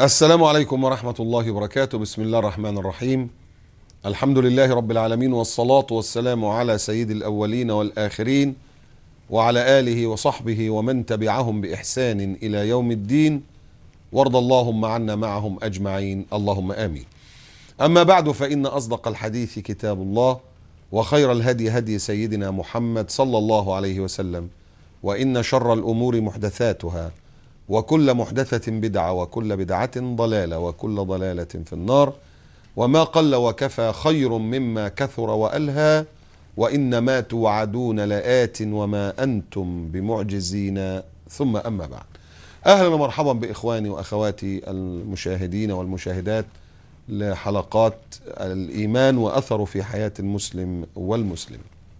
السلام عليكم ورحمة الله وبركاته بسم الله الرحمن الرحيم الحمد لله رب العالمين والصلاة والسلام على سيد الأولين والآخرين وعلى آله وصحبه ومن تبعهم بإحسان إلى يوم الدين وارض اللهم عنا معهم أجمعين اللهم آمين أما بعد فإن أصدق الحديث كتاب الله وخير الهدي هدي سيدنا محمد صلى الله عليه وسلم وإن شر الأمور محدثاتها وكل محدثة بدعة وكل بدعة ضلالة وكل ضلالة في النار وما قل وكفى خير مما كثر وألهى وإنما توعدون لآت وما أنتم بمعجزين ثم أما بعد أهلا ومرحبا بإخواني وأخواتي المشاهدين والمشاهدات لحلقات الإيمان وأثره في حياة المسلم والمسلم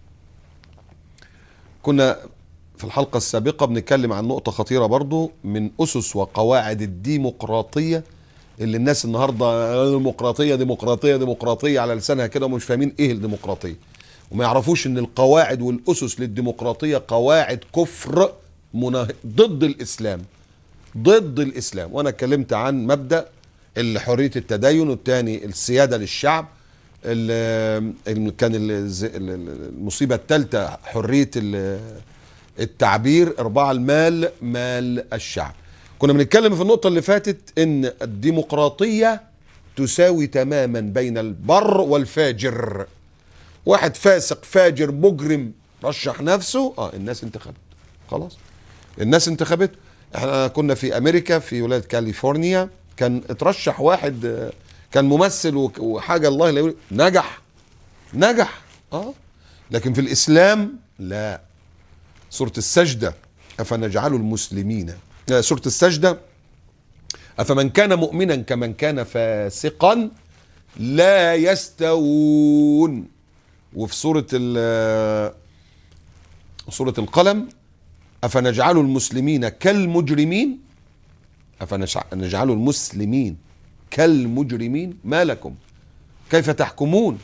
كنا في الحلقة السابقة بنتكلم عن نقطة خطيرة برضو من أسس وقواعد الديمقراطية اللي الناس النهاردة ديمقراطية ديمقراطية ديمقراطية على لسانها كده ومش فاهمين ايه الديمقراطية وما يعرفوش ان القواعد والأسس للديمقراطية قواعد كفر مناه... ضد الإسلام ضد الإسلام وأنا اتكلمت عن مبدأ اللي حرية التدين والتاني السيادة للشعب اللي كان المصيبة الثالثة حرية التعبير اربعة المال مال الشعب كنا بنتكلم في النقطة اللي فاتت ان الديمقراطية تساوي تماما بين البر والفاجر واحد فاسق فاجر مجرم رشح نفسه اه الناس انتخبت خلاص الناس انتخبت احنا كنا في امريكا في ولاية كاليفورنيا كان اترشح واحد كان ممثل وحاجة الله لا يقول نجح نجح اه لكن في الاسلام لا سورة السجدة أفنجعل المسلمين سورة السجدة أفمن كان مؤمنا كمن كان فاسقا لا يستوون وفي سورة سورة القلم أفنجعل المسلمين كالمجرمين أفنجعل المسلمين كالمجرمين ما لكم كيف تحكمون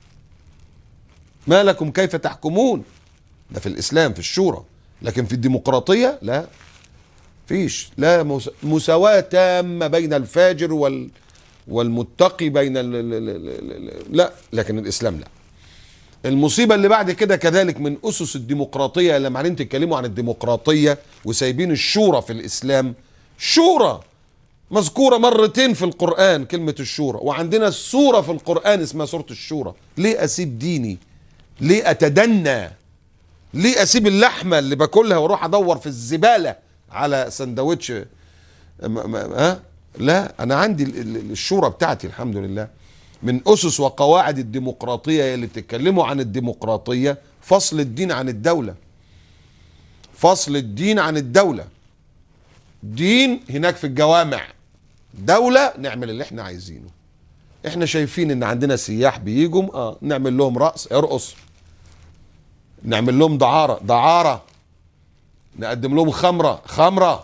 ما لكم كيف تحكمون ده في الاسلام في الشورى لكن في الديمقراطيه لا فيش لا مساواه تامه بين الفاجر وال والمتقي بين ال لا لكن الاسلام لا المصيبة اللي بعد كده كذلك من أسس الديمقراطية لما عايزين تتكلموا عن الديمقراطية وسايبين الشورى في الإسلام شورى مذكورة مرتين في القرآن كلمة الشورى وعندنا سورة في القرآن اسمها سورة الشورى ليه أسيب ديني ليه أتدنى ليه اسيب اللحمه اللي باكلها واروح ادور في الزباله على سندوتش ها لا انا عندي الشورى بتاعتي الحمد لله من اسس وقواعد الديمقراطيه اللي بتتكلموا عن الديمقراطيه فصل الدين عن الدوله فصل الدين عن الدوله دين هناك في الجوامع دوله نعمل اللي احنا عايزينه احنا شايفين ان عندنا سياح بيجوا اه نعمل لهم رقص ارقص نعمل لهم دعارة دعارة نقدم لهم خمرة خمرة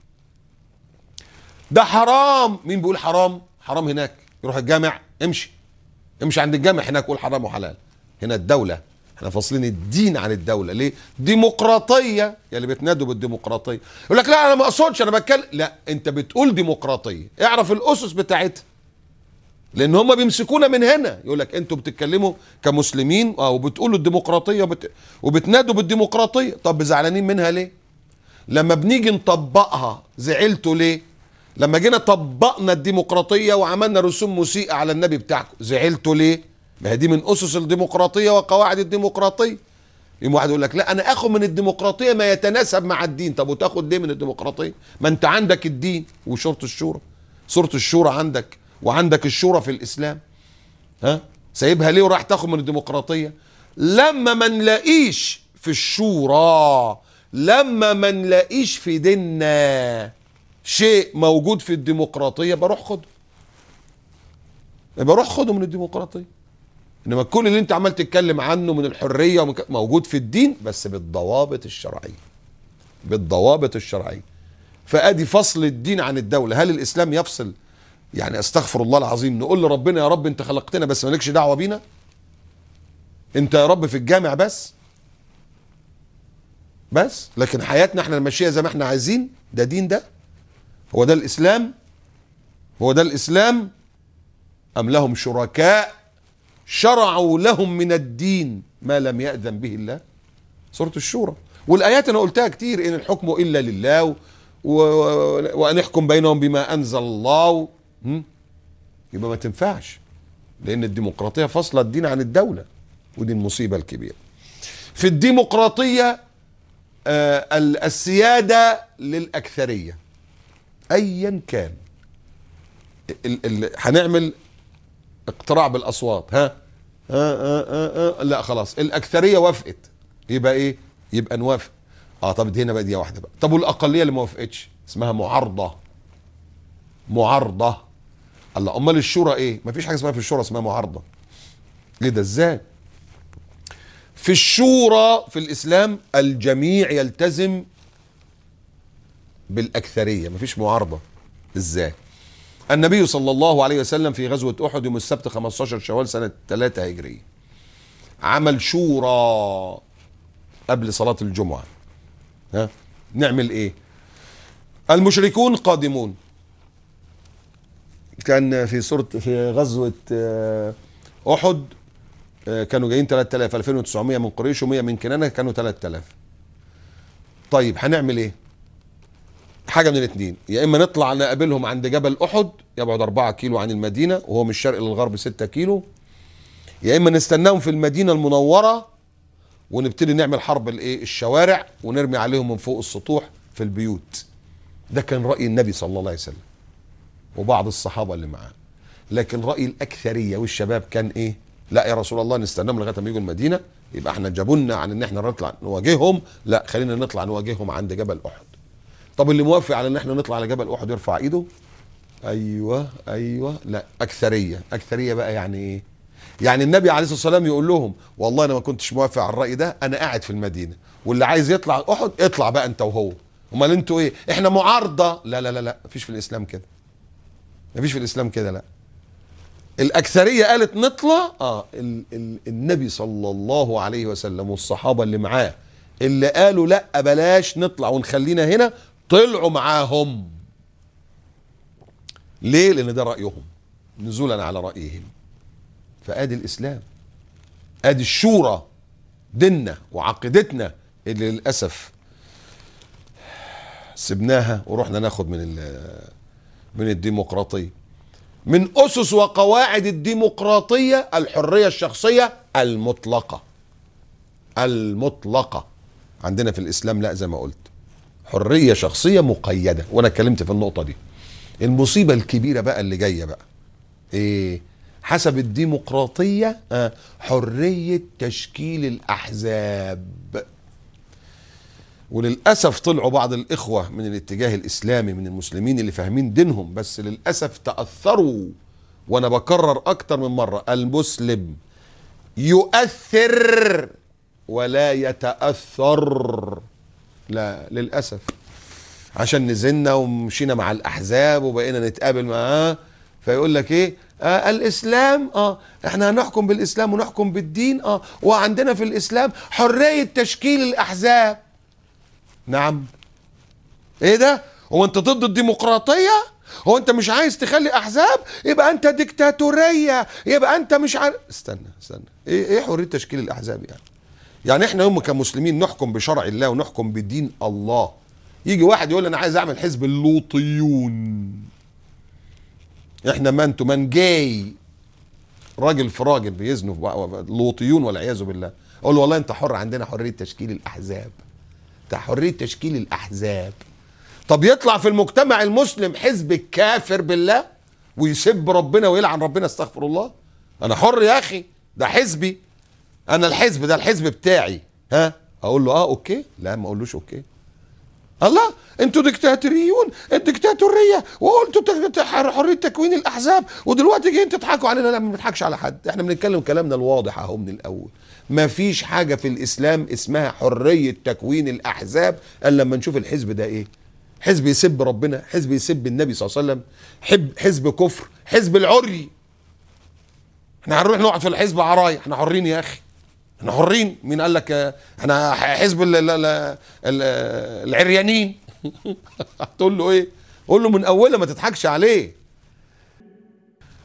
ده حرام مين بيقول حرام حرام هناك يروح الجامع امشي امشي عند الجامع هناك قول حرام وحلال هنا الدولة احنا فاصلين الدين عن الدولة ليه ديمقراطية يا اللي بتنادوا بالديمقراطية يقول لك لا انا ما اقصدش انا بتكلم لا انت بتقول ديمقراطية اعرف الاسس بتاعتها لان هم بيمسكونا من هنا يقول لك انتوا بتتكلموا كمسلمين اه وبتقولوا الديمقراطيه وبت... وبتنادوا بالديمقراطيه طب زعلانين منها ليه لما بنيجي نطبقها زعلتوا ليه لما جينا طبقنا الديمقراطيه وعملنا رسوم مسيئه على النبي بتاعكم زعلتوا ليه ما هي دي من اسس الديمقراطيه وقواعد الديمقراطيه يوم واحد يقول لك لا انا اخد من الديمقراطيه ما يتناسب مع الدين طب وتاخد ليه من الديمقراطيه ما انت عندك الدين وشرط الشورى سوره الشورى عندك وعندك الشورى في الاسلام ها سايبها ليه وراح تاخد من الديمقراطيه لما ما نلاقيش في الشورى لما ما نلاقيش في ديننا شيء موجود في الديمقراطيه بروح خده بروح خده من الديمقراطيه انما كل اللي انت عمال تتكلم عنه من الحريه ومن موجود في الدين بس بالضوابط الشرعيه بالضوابط الشرعيه فادي فصل الدين عن الدوله هل الاسلام يفصل يعني استغفر الله العظيم نقول لربنا يا رب انت خلقتنا بس مالكش دعوه بينا انت يا رب في الجامع بس بس لكن حياتنا احنا ماشيه زي ما احنا عايزين ده دين ده هو ده الاسلام هو ده الاسلام ام لهم شركاء شرعوا لهم من الدين ما لم ياذن به الله سوره الشورى والايات انا قلتها كتير ان الحكم الا لله و... و... وان يحكم بينهم بما انزل الله و... هم؟ يبقى ما تنفعش لان الديمقراطيه فاصله الدين عن الدوله ودي المصيبه الكبيره في الديمقراطيه آه ال- السياده للاكثريه ايا كان ال... ال... هنعمل اقتراع بالاصوات ها ها ها ها ها لا خلاص الاكثريه وافقت يبقى ايه يبقى نوافق اه طب دي هنا بقى دي واحده بقى طب والاقليه اللي ما وافقتش اسمها معارضه معارضه الله امال الشورى ايه مفيش حاجه اسمها في الشورى اسمها معارضه ايه ده ازاي في الشورى في الاسلام الجميع يلتزم بالاكثريه مفيش معارضه ازاي النبي صلى الله عليه وسلم في غزوة أحد يوم السبت 15 شوال سنة 3 هجرية عمل شورى قبل صلاة الجمعة ها نعمل ايه المشركون قادمون كان في سورة في غزوة آه، أحد آه، كانوا جايين 3000 2900 من قريش و100 من كنانة كانوا 3000 طيب هنعمل ايه حاجه من الاثنين يا اما نطلع نقابلهم عند جبل احد يبعد 4 كيلو عن المدينه وهو من الشرق للغرب 6 كيلو يا اما نستناهم في المدينه المنوره ونبتدي نعمل حرب الايه الشوارع ونرمي عليهم من فوق السطوح في البيوت ده كان راي النبي صلى الله عليه وسلم وبعض الصحابه اللي معاه لكن راي الاكثريه والشباب كان ايه لا يا رسول الله نستناهم لغايه ما يجوا المدينه يبقى احنا جابونا عن ان احنا نطلع نواجههم لا خلينا نطلع نواجههم عند جبل احد طب اللي موافق على ان احنا نطلع على جبل احد يرفع ايده ايوه ايوه لا اكثريه اكثريه بقى يعني ايه يعني النبي عليه الصلاه والسلام يقول لهم والله انا ما كنتش موافق على الراي ده انا قاعد في المدينه واللي عايز يطلع احد اطلع بقى انت وهو امال انتوا ايه احنا معارضه لا لا لا لا مفيش في الاسلام كده مفيش في الاسلام كده لا الاكثريه قالت نطلع اه ال ال النبي صلى الله عليه وسلم والصحابه اللي معاه اللي قالوا لا بلاش نطلع ونخلينا هنا طلعوا معاهم ليه لان ده رايهم نزولا على رايهم فادي الاسلام ادي الشورى ديننا وعقيدتنا اللي للاسف سبناها ورحنا ناخد من ال- من الديمقراطيه من اسس وقواعد الديمقراطيه الحريه الشخصيه المطلقه المطلقه عندنا في الاسلام لا زي ما قلت حريه شخصيه مقيده وانا اتكلمت في النقطه دي المصيبه الكبيره بقى اللي جايه بقى ايه حسب الديمقراطيه آه حريه تشكيل الاحزاب وللاسف طلعوا بعض الاخوه من الاتجاه الاسلامي من المسلمين اللي فاهمين دينهم بس للاسف تاثروا وانا بكرر اكتر من مره المسلم يؤثر ولا يتاثر لا للاسف عشان نزلنا ومشينا مع الاحزاب وبقينا نتقابل معاه فيقول لك ايه آه الاسلام اه احنا هنحكم بالاسلام ونحكم بالدين اه وعندنا في الاسلام حريه تشكيل الاحزاب نعم ايه ده هو انت ضد الديمقراطيه هو انت مش عايز تخلي احزاب يبقى انت ديكتاتوريه يبقى انت مش عارف استنى استنى ايه ايه حريه تشكيل الاحزاب يعني يعني احنا يوم كمسلمين نحكم بشرع الله ونحكم بدين الله يجي واحد يقول انا عايز اعمل حزب اللوطيون احنا من انتوا من جاي راجل في راجل بيزنوا في بعض- لوطيون والعياذ بالله اقول له والله انت حر عندنا حريه تشكيل الاحزاب بتاع حريه تشكيل الاحزاب طب يطلع في المجتمع المسلم حزب الكافر بالله ويسب ربنا ويلعن ربنا استغفر الله انا حر يا اخي ده حزبي انا الحزب ده الحزب بتاعي ها اقول له اه اوكي لا ما اقولوش اوكي الله انتوا ديكتاتوريون الديكتاتوريه وقلتوا تك- تك- حريه تكوين الاحزاب ودلوقتي جايين تضحكوا علينا لا ما بنضحكش على حد احنا بنتكلم كلامنا الواضح اهو من الاول ما فيش حاجه في الاسلام اسمها حريه تكوين الاحزاب الا لما نشوف الحزب ده ايه حزب يسب ربنا حزب يسب النبي صلى الله عليه وسلم حب حزب كفر حزب العري احنا هنروح نقعد في الحزب عرايا احنا حرين يا اخي احنا حرين مين قال لك اه، احنا حزب ال- ال- ال- ال- العريانين هتقول له ايه قول له من اولها ما تضحكش عليه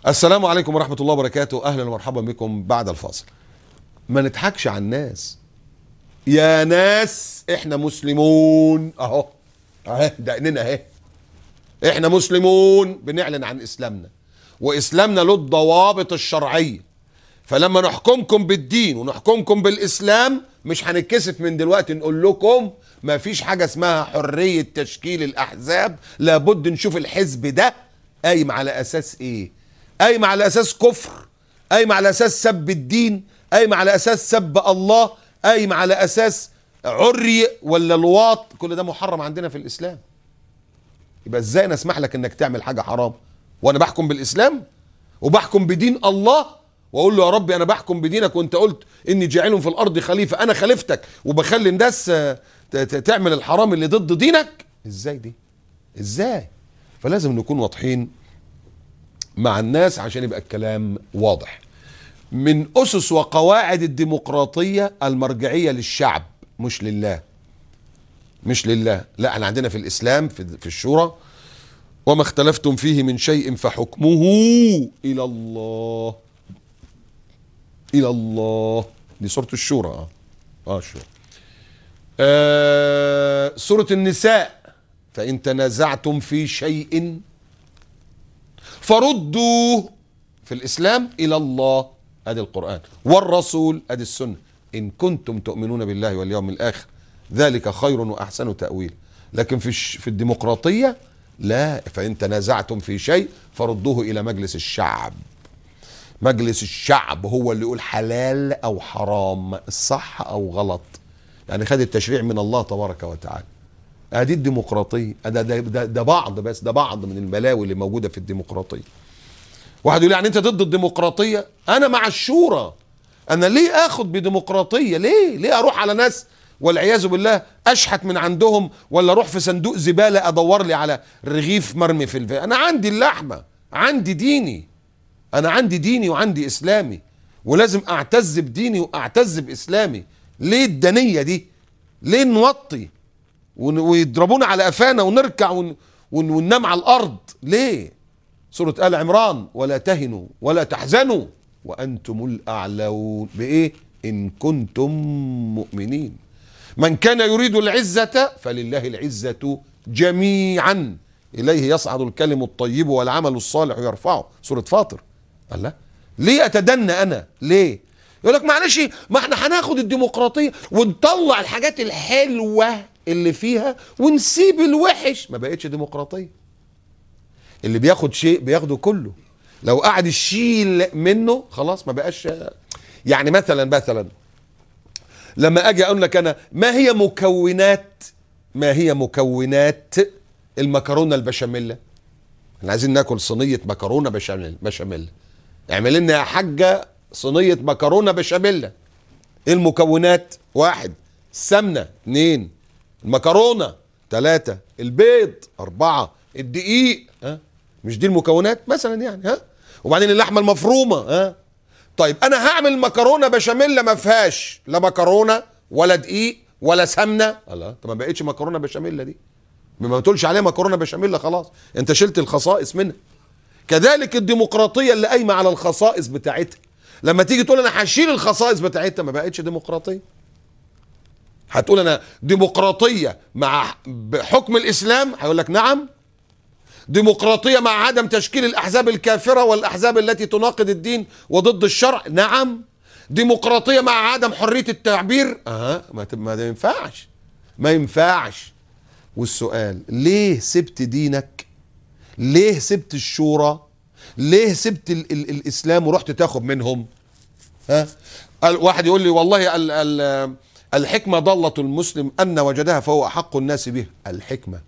السلام عليكم ورحمة الله وبركاته أهلا ومرحبا بكم بعد الفاصل ما نضحكش على الناس يا ناس احنا مسلمون اهو اهي دقننا اهي احنا مسلمون بنعلن عن اسلامنا واسلامنا له الضوابط الشرعيه فلما نحكمكم بالدين ونحكمكم بالاسلام مش هنتكسف من دلوقتي نقول لكم ما فيش حاجه اسمها حريه تشكيل الاحزاب لابد نشوف الحزب ده قايم على اساس ايه قايم على اساس كفر قايم على اساس سب الدين قايم على اساس سب الله قايم على اساس عري ولا لواط كل ده محرم عندنا في الاسلام يبقى ازاي انا اسمح لك انك تعمل حاجه حرام وانا بحكم بالاسلام وبحكم بدين الله واقول له يا ربي انا بحكم بدينك وانت قلت اني جاعل في الارض خليفه انا خليفتك وبخلي الناس آه، ت- ت- تعمل الحرام اللي ضد دينك ازاي دي ازاي فلازم نكون واضحين مع الناس عشان يبقى الكلام واضح من اسس وقواعد الديمقراطيه المرجعيه للشعب مش لله مش لله لا احنا عندنا في الاسلام في في الشورى وما اختلفتم فيه من شيء فحكمه الى الله الى الله دي سوره الشورى اه اه الشورى آه سوره النساء فان تنازعتم في شيء فردوه في الاسلام الى الله ادي القران والرسول ادي السنه ان كنتم تؤمنون بالله واليوم الاخر ذلك خير واحسن تاويل لكن في الش- في الديمقراطيه لا فان تنازعتم في شيء فردوه الى مجلس الشعب مجلس الشعب هو اللي يقول حلال او حرام الصح او غلط يعني خد التشريع من الله تبارك وتعالى ادي الديمقراطيه ده, ده, ده, ده بعض بس ده بعض من البلاوي اللي موجوده في الديمقراطيه واحد يقول يعني انت ضد الديمقراطيه انا مع الشورى انا ليه اخد بديمقراطيه ليه ليه اروح على ناس والعياذ بالله اشحت من عندهم ولا اروح في صندوق زباله ادور لي على رغيف مرمي في الف... انا عندي اللحمه عندي ديني انا عندي ديني وعندي اسلامي ولازم اعتز بديني واعتز باسلامي ليه الدنيه دي ليه نوطي ون- ويضربونا على قفانا ونركع ون... ون... وننام على الارض ليه سورة آل عمران ولا تهنوا ولا تحزنوا وأنتم الأعلون بإيه إن كنتم مؤمنين من كان يريد العزة فلله العزة جميعا إليه يصعد الكلم الطيب والعمل الصالح يرفعه سورة فاطر الله ليه أتدنى أنا ليه يقول لك معلش ما احنا هناخد الديمقراطية ونطلع الحاجات الحلوة اللي فيها ونسيب الوحش ما بقتش ديمقراطية اللي بياخد شيء بياخده كله لو قعد يشيل منه خلاص ما بقاش يعني مثلا مثلا لما اجي اقول لك انا ما هي مكونات ما هي مكونات المكرونه البشاميل احنا عايزين ناكل صينيه مكرونه بشاميل بشاميل اعمل لنا يا حاجه صينيه مكرونه بشاميل ايه المكونات واحد السمنه اثنين المكرونه ثلاثة البيض أربعة الدقيق ها مش دي المكونات مثلا يعني ها وبعدين اللحمة المفرومة ها طيب أنا هعمل مكرونة بشاميل ما فيهاش لا مكرونة ولا دقيق ولا سمنة الله طب ما بقتش مكرونة بشاميل دي ما تقولش عليها مكرونة بشاميل خلاص أنت شلت الخصائص منها كذلك الديمقراطية اللي قايمة على الخصائص بتاعتها لما تيجي تقول أنا هشيل الخصائص بتاعتها ما بقتش ديمقراطية هتقول انا ديمقراطيه مع بحكم الاسلام هيقول لك نعم ديمقراطيه مع عدم تشكيل الاحزاب الكافره والاحزاب التي تناقض الدين وضد الشرع نعم ديمقراطيه مع عدم حريه التعبير اه ما ت- ما ده ينفعش ما ينفعش والسؤال ليه سبت دينك ليه سبت الشورى ليه سبت ال ال الاسلام ورحت تاخد منهم ها ال- واحد يقول لي والله ال ال الحكمة ضالة المسلم أن وجدها فهو أحق الناس به الحكمة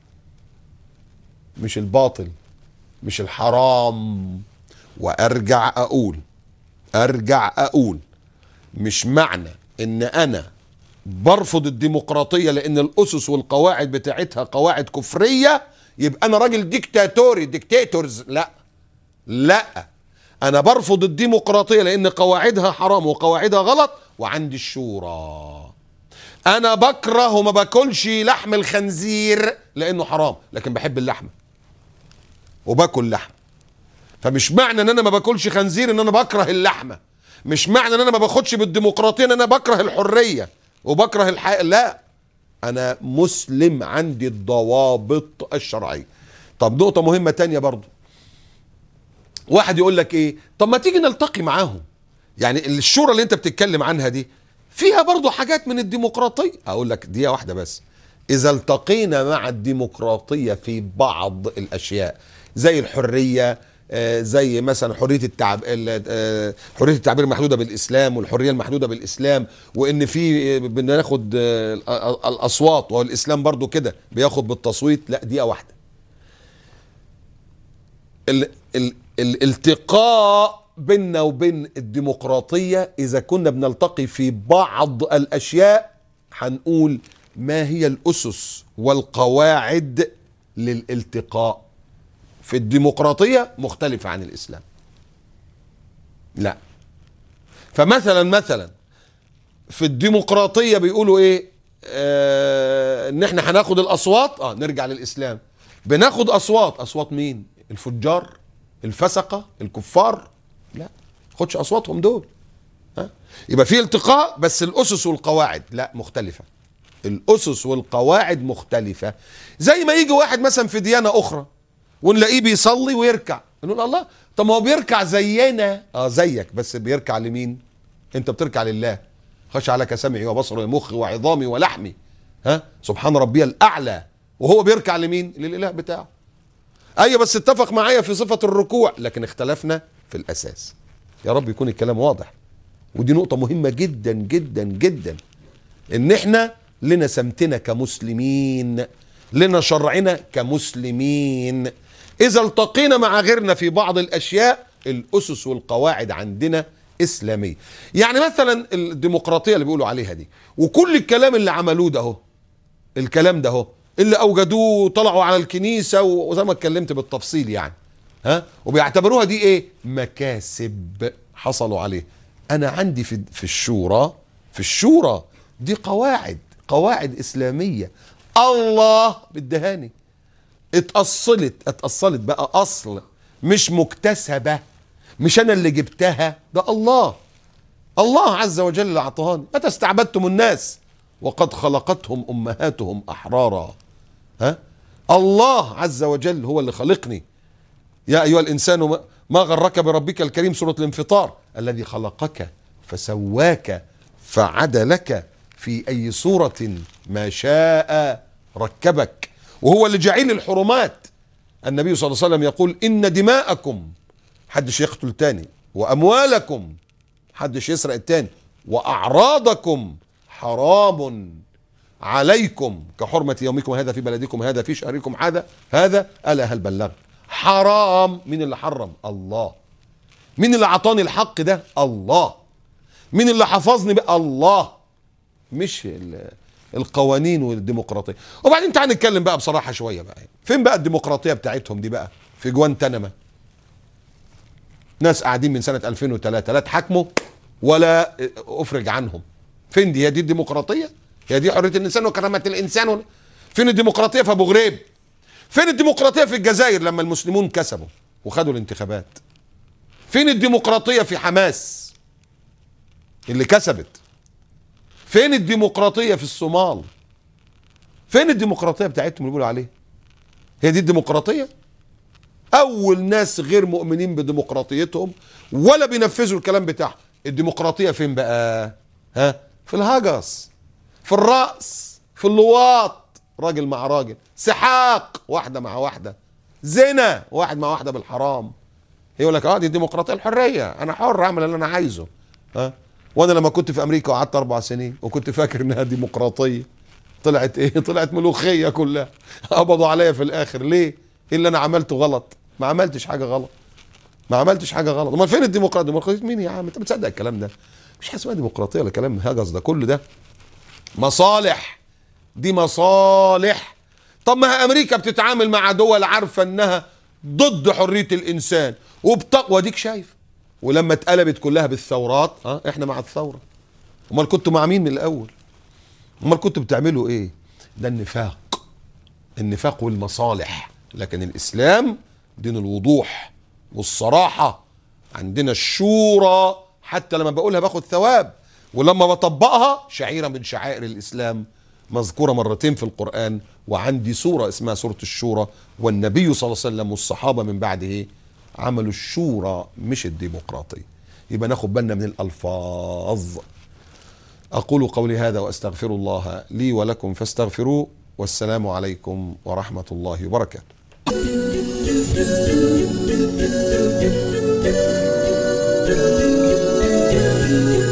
مش الباطل مش الحرام وأرجع أقول أرجع أقول مش معنى إن أنا برفض الديمقراطية لأن الأسس والقواعد بتاعتها قواعد كفرية يبقى أنا راجل ديكتاتوري ديكتاتورز لا لا انا برفض الديمقراطيه لان قواعدها حرام وقواعدها غلط وعندي الشورى انا بكره وما باكلش لحم الخنزير لانه حرام لكن بحب اللحمه وباكل لحم فمش معنى ان انا ما باكلش خنزير ان انا بكره اللحمه مش معنى ان انا ما باخدش بالديمقراطيه ان انا بكره الحريه وبكره الحياه لا انا مسلم عندي الضوابط الشرعيه طب نقطه مهمه تانية برضو واحد يقول لك ايه طب ما تيجي نلتقي معاهم يعني الشورى اللي انت بتتكلم عنها دي فيها برضو حاجات من الديمقراطيه اقول لك دقيقه واحده بس اذا التقينا مع الديمقراطيه في بعض الاشياء زي الحريه آه، زي مثلا حريه التعب ال- آه، حريه التعبير المحدوده بالاسلام والحريه المحدوده بالاسلام وان في آه، بناخد آه، ال- ال- الاصوات والاسلام برضو كده بياخد بالتصويت لا دقيقه واحده ال ال الالتقاء بيننا وبين الديمقراطية إذا كنا بنلتقي في بعض الأشياء هنقول ما هي الأسس والقواعد للالتقاء في الديمقراطية مختلفة عن الإسلام لا فمثلا مثلا في الديمقراطية بيقولوا ايه آه ان احنا هناخد الاصوات اه نرجع للاسلام بناخد اصوات اصوات مين الفجار الفسقة الكفار لا خدش اصواتهم دول ها يبقى في التقاء بس الاسس والقواعد لا مختلفة الاسس والقواعد مختلفة زي ما يجي واحد مثلا في ديانة اخرى ونلاقيه بيصلي ويركع نقول الله طب ما هو بيركع زينا اه زيك بس بيركع لمين انت بتركع لله خشع لك سمعي وبصري ومخي وعظامي ولحمي ها سبحان ربي الاعلى وهو بيركع لمين للاله بتاعه ايوه بس اتفق معايا في صفه الركوع لكن اختلفنا في الاساس يا رب يكون الكلام واضح ودي نقطه مهمه جدا جدا جدا ان احنا لنا سمتنا كمسلمين لنا شرعنا كمسلمين اذا التقينا مع غيرنا في بعض الاشياء الاسس والقواعد عندنا اسلاميه يعني مثلا الديمقراطيه اللي بيقولوا عليها دي وكل الكلام اللي عملوه ده اهو الكلام ده اهو اللي اوجدوه وطلعوا على الكنيسه و- وزي ما اتكلمت بالتفصيل يعني ها وبيعتبروها دي ايه مكاسب حصلوا عليه انا عندي في في الشورى في الشورى دي قواعد قواعد اسلاميه الله بالدهاني اتأصلت اتأصلت بقى أصل مش مكتسبة مش أنا اللي جبتها ده الله الله عز وجل اللي أعطاني متى استعبدتم الناس وقد خلقتهم أمهاتهم أحرارا ها الله عز وجل هو اللي خلقني يا أيها الإنسان ما- ما غرك بربك الكريم سورة الانفطار الذي خلقك فسواك فعدلك في أي صورة ما شاء ركبك وهو اللي جعل الحرمات النبي صلى الله عليه وسلم يقول إن دماءكم حدش يقتل تاني وأموالكم حدش يسرق التاني وأعراضكم حرام عليكم كحرمة يومكم هذا في بلدكم هذا في شهركم هذا هذا ألا هل بلغت حرام مين اللي حرم الله مين اللي عطاني الحق ده الله مين اللي حفظني بقى الله مش ال- القوانين والديمقراطيه وبعدين تعال نتكلم بقى بصراحه شويه بقى فين بقى الديمقراطيه بتاعتهم دي بقى في جوانتنما ناس قاعدين من سنه 2003 لا اتحاكموا ولا افرج عنهم فين دي هي دي الديمقراطيه هي دي حريه الانسان وكرامه الانسان ولا- فين الديمقراطيه في ابو غريب فين الديمقراطيه في الجزائر لما المسلمون كسبوا وخدوا الانتخابات فين الديمقراطيه في حماس اللي كسبت فين الديمقراطيه في الصومال فين الديمقراطيه بتاعتهم اللي بيقولوا عليها هي دي الديمقراطيه اول ناس غير مؤمنين بديمقراطيتهم ولا بينفذوا الكلام بتاعهم الديمقراطيه فين بقى ها في الهجس في الرأس في اللواط راجل مع راجل سحاق واحدة مع واحدة زنا واحد مع واحدة بالحرام يقول لك اه دي الديمقراطية الحرية انا حر اعمل اللي انا عايزه ها وانا لما كنت في امريكا وقعدت اربع سنين وكنت فاكر انها ديمقراطية طلعت ايه طلعت ملوخية كلها قبضوا عليا في الاخر ليه ايه اللي انا عملته غلط ما عملتش حاجة غلط ما عملتش حاجة غلط امال فين الديمقراطية ديمقراطية مين يا عم انت بتصدق الكلام ده مش حاجة اسمها ديمقراطية ولا كلام هجس ده كل ده مصالح دي مصالح طب ما هي امريكا بتتعامل مع دول عارفه انها ضد حريه الانسان وبتقوى ديك شايف ولما اتقلبت كلها بالثورات اه احنا مع الثوره امال كنتوا مع مين من الاول امال كنتوا بتعملوا ايه ده النفاق النفاق والمصالح لكن الاسلام دين الوضوح والصراحة عندنا الشورى حتى لما بقولها باخد ثواب ولما بطبقها شعيرة من شعائر الإسلام مذكورة مرتين في القرآن وعندي سورة اسمها سورة الشورى والنبي صلى الله عليه وسلم والصحابة من بعده عملوا الشورى مش الديمقراطية يبقى ناخد بالنا من الألفاظ أقول قولي هذا وأستغفر الله لي ولكم فاستغفروه والسلام عليكم ورحمة الله وبركاته Thank you.